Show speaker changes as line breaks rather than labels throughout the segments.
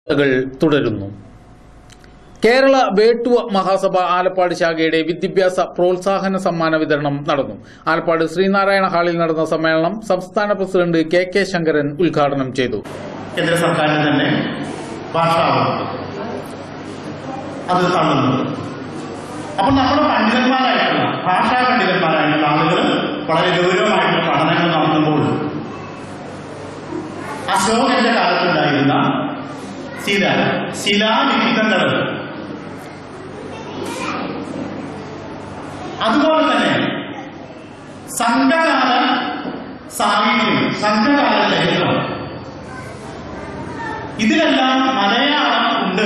കൾ തുടരുന്നു കേരള വേട്ടുവ മഹാസഭ ആലപ്പാട് ശാഖയുടെ വിദ്യാഭ്യാസ പ്രോത്സാഹന സമ്മാന വിതരണം നടന്നു ആലപ്പാട് ശ്രീനാരായണ ഹാളിൽ നടന്ന സമ്മേളനം സംസ്ഥാന പ്രസിഡന്റ് കെ കെ ശങ്കരൻ ഉദ്ഘാടനം ചെയ്തു
കേന്ദ്ര സർക്കാരിന് തന്നെ ഭാഷാ വകുപ്പ് അത് തള്ളുന്നത് അപ്പോൾ നമ്മുടെ പണ്ഡിതന്മാരായിട്ടുള്ള ഭാഷാ പണ്ഡിതന്മാരായിട്ടുള്ള ആളുകൾ വളരെ ഗൗരവമായിട്ടുള്ള പഠനങ്ങൾ നടത്തുമ്പോൾ അശോകന്റെ കാലത്തുണ്ടായിരുന്ന ചില ശിലാലിഖിതങ്ങൾ അതുപോലെ തന്നെ സംഘകാല സാഹിത്യം സംഘകാല ചരിത്രം ഇതിലെല്ലാം മലയാളം ഉണ്ട്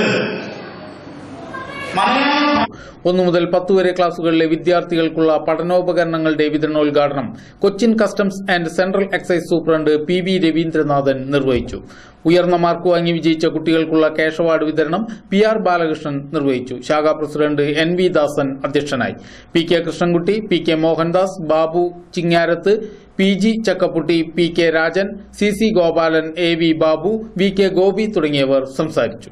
മലയാളം ഭാ-
ഒന്നു മുതൽ പത്ത് വരെ ക്ലാസുകളിലെ വിദ്യാർത്ഥികൾക്കുള്ള പഠനോപകരണങ്ങളുടെ വിതരണോദ്ഘാടനം Cochin customs and central excise superintendent P V Raveendranathan നിർവഹിച്ചു ഉയർന്ന മാർക്ക് വാങ്ങി വിജയിച്ച കുട്ടികൾക്കുള്ള ക്യാഷ് അവാർഡ് വിതരണം പി ആർ ബാലകൃഷ്ണൻ നിർവഹിച്ചു ശാഖാ പ്രസിഡന്റ് എൻ വി ദാസൻ അധ്യക്ഷനായി P K Krishnankutty P K Mohandas Babu Chingarath P G Chakkaputty P K Rajan C C Gopalan A V Babu V K Gopi തുടങ്ങിയവർ സംസാരിച്ചു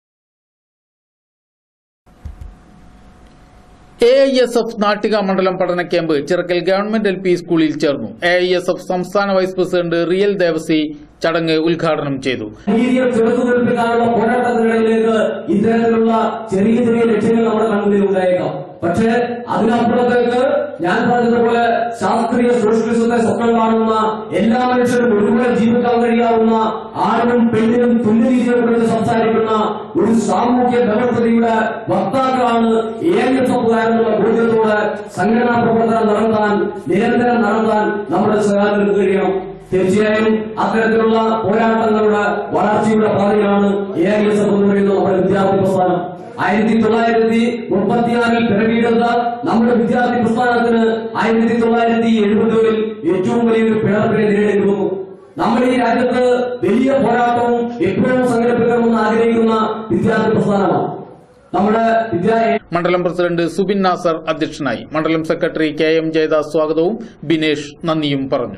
A I S F Nattika മണ്ഡലം പഠന camp Chirakkal government L P സ്കൂളിൽ ചേർന്നു എ ഐ എസ് എഫ് സംസ്ഥാന വൈസ് പ്രസിഡന്റ് റിയൽ ദേവസി ചടങ്ങ് ഉദ്ഘാടനം ചെയ്തു
നീതിയെ ചെറുത്തു നിൽപ്പിക്കാനുള്ള പോരാട്ടത്തിനിടയിലേക്ക് ഇത്തരത്തിലുള്ള ചെറിയ ചെറിയ ലക്ഷ്യങ്ങൾ നമ്മുടെ കൺമുന്നിൽ ഉണ്ടായേക്കാം പക്ഷേ അതിനപ്പുറത്തേക്ക് ഞാൻ പറഞ്ഞതുപോലെ ശാസ്ത്രീയ സോഷ്യലിസത്തെ സ്വപ്നം കാണുന്ന എല്ലാ മനുഷ്യരും ഒരുപോലെ ജീവിക്കാൻ കഴിയാവുന്ന ആണിനും പെണ്ണിനും തുല്യനീതിയെ കുറിച്ച് സംസാരിക്കുന്ന ഒരു സാമൂഹ്യ വ്യവസ്ഥയുടെ വക്താക്കളാണ് എ ഐ എസ് എഫുകാരെന്നുള്ള ബോധ്യത്തോടെ സംഘടനാ പ്രവർത്തനം നടത്താൻ നിരന്തരം നടത്താൻ നമ്മുടെ സർക്കാരിന് കഴിയണം തീർച്ചയായും അത്തരത്തിലുള്ള പോരാട്ടങ്ങളുടെ വളർച്ചയുടെ പാതയാണ് എ ഐ എസ് എഫ് എന്ന് പറയുന്ന നമ്മുടെ വിദ്യാർത്ഥി പ്രസ്ഥാനം ആയിരത്തി തൊള്ളായിരത്തി മുപ്പത്തിയാറിൽ പിറവിയെടുത്ത നമ്മുടെ വിദ്യാർത്ഥി പ്രസ്ഥാനത്തിന് ആയിരത്തി തൊള്ളായിരത്തി എഴുപതുകളിൽ ഏറ്റവും വലിയൊരു പിളർപ്പിനെ നേരിടേണ്ടി വന്നു നമ്മുടെ ഈ രാജ്യത്ത് വലിയ പോരാട്ടവും എപ്പോഴും സംഘടിപ്പിക്കണമെന്ന് ആഗ്രഹിക്കുന്ന വിദ്യാർത്ഥി പ്രസ്ഥാനമാണ് നമ്മുടെ വിദ്യാ
മണ്ഡലം പ്രസിഡന്റ് സുബിൻ നാസർ അധ്യക്ഷനായി മണ്ഡലം സെക്രട്ടറി കെ എം ജയദാസ് സ്വാഗതവും ബിനേഷ് നന്ദിയും പറഞ്ഞു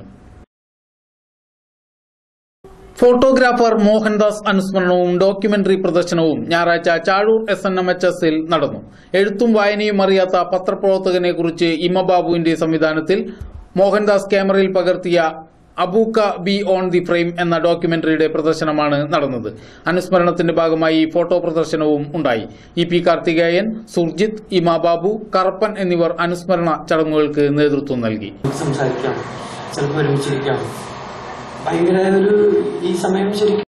ഫോട്ടോഗ്രാഫർ മോഹൻദാസ് അനുസ്മരണവും ഡോക്യുമെന്ററി പ്രദർശനവും ഞായറാഴ്ച Chazhoor S N M H എസിൽ നടന്നു എഴുത്തും വായനയും അറിയാത്ത പത്രപ്രവർത്തകനെ കുറിച്ച് ഇമ്മബാബുവിന്റെ സംവിധാനത്തിൽ മോഹൻദാസ് ക്യാമറയിൽ പകർത്തിയ Abukka be on the frame എന്ന ഡോക്യുമെന്ററിയുടെ പ്രദർശനമാണ് നടന്നത് അനുസ്മരണത്തിന്റെ ഭാഗമായി ഫോട്ടോ പ്രദർശനവും ഉണ്ടായി ഇ പി കാർത്തികേയൻ സുർജിത്ത് ഇമ ബാബു കറപ്പൻ എന്നിവർ അനുസ്മരണ ചടങ്ങുകൾക്ക് നേതൃത്വം നൽകി
സംസാരിക്കാം ചിലപ്പോൾ ഒരുമിച്ചിരിക്കാം ഭയങ്കര ഒരു ഈ സമയം ശരിക്കും